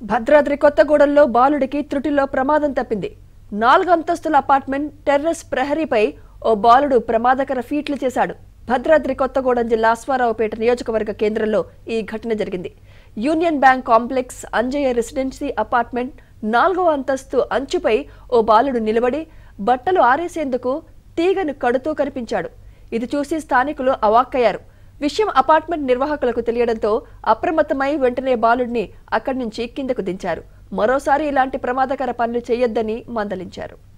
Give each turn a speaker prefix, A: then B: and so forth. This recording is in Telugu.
A: భద్రాద్రి కొత్తగూడెంలో బాలుడికి త్రుటిలో ప్రమాదం తప్పింది నాలుగు అంతస్తుల అపార్ట్మెంట్ టెర్రస్ ప్రహరీపై ఓ బాలుడు ప్రమాదకర ఫీట్లు చేశాడు భద్రాద్రి కొత్తగూడెం జిల్లా అశ్వారావుపేట నియోజకవర్గ కేంద్రంలో ఈ ఘటన జరిగింది Union Bank complex Anjaiah residency apartment నాలుగవ అంతస్తు అంచుపై ఓ బాలుడు నిలబడి బట్టలు ఆరేసేందుకు తీగను కడుతూ కనిపించాడు ఇది చూసి స్థానికులు అవాక్కయ్యారు విషయం అపార్ట్మెంట్ నిర్వాహకులకు తెలియడంతో అప్రమత్తమై వెంటనే బాలుడిని అక్కడి నుంచి కిందకు దించారు మరోసారి ఇలాంటి ప్రమాదకర పనులు చేయొద్దని మందలించారు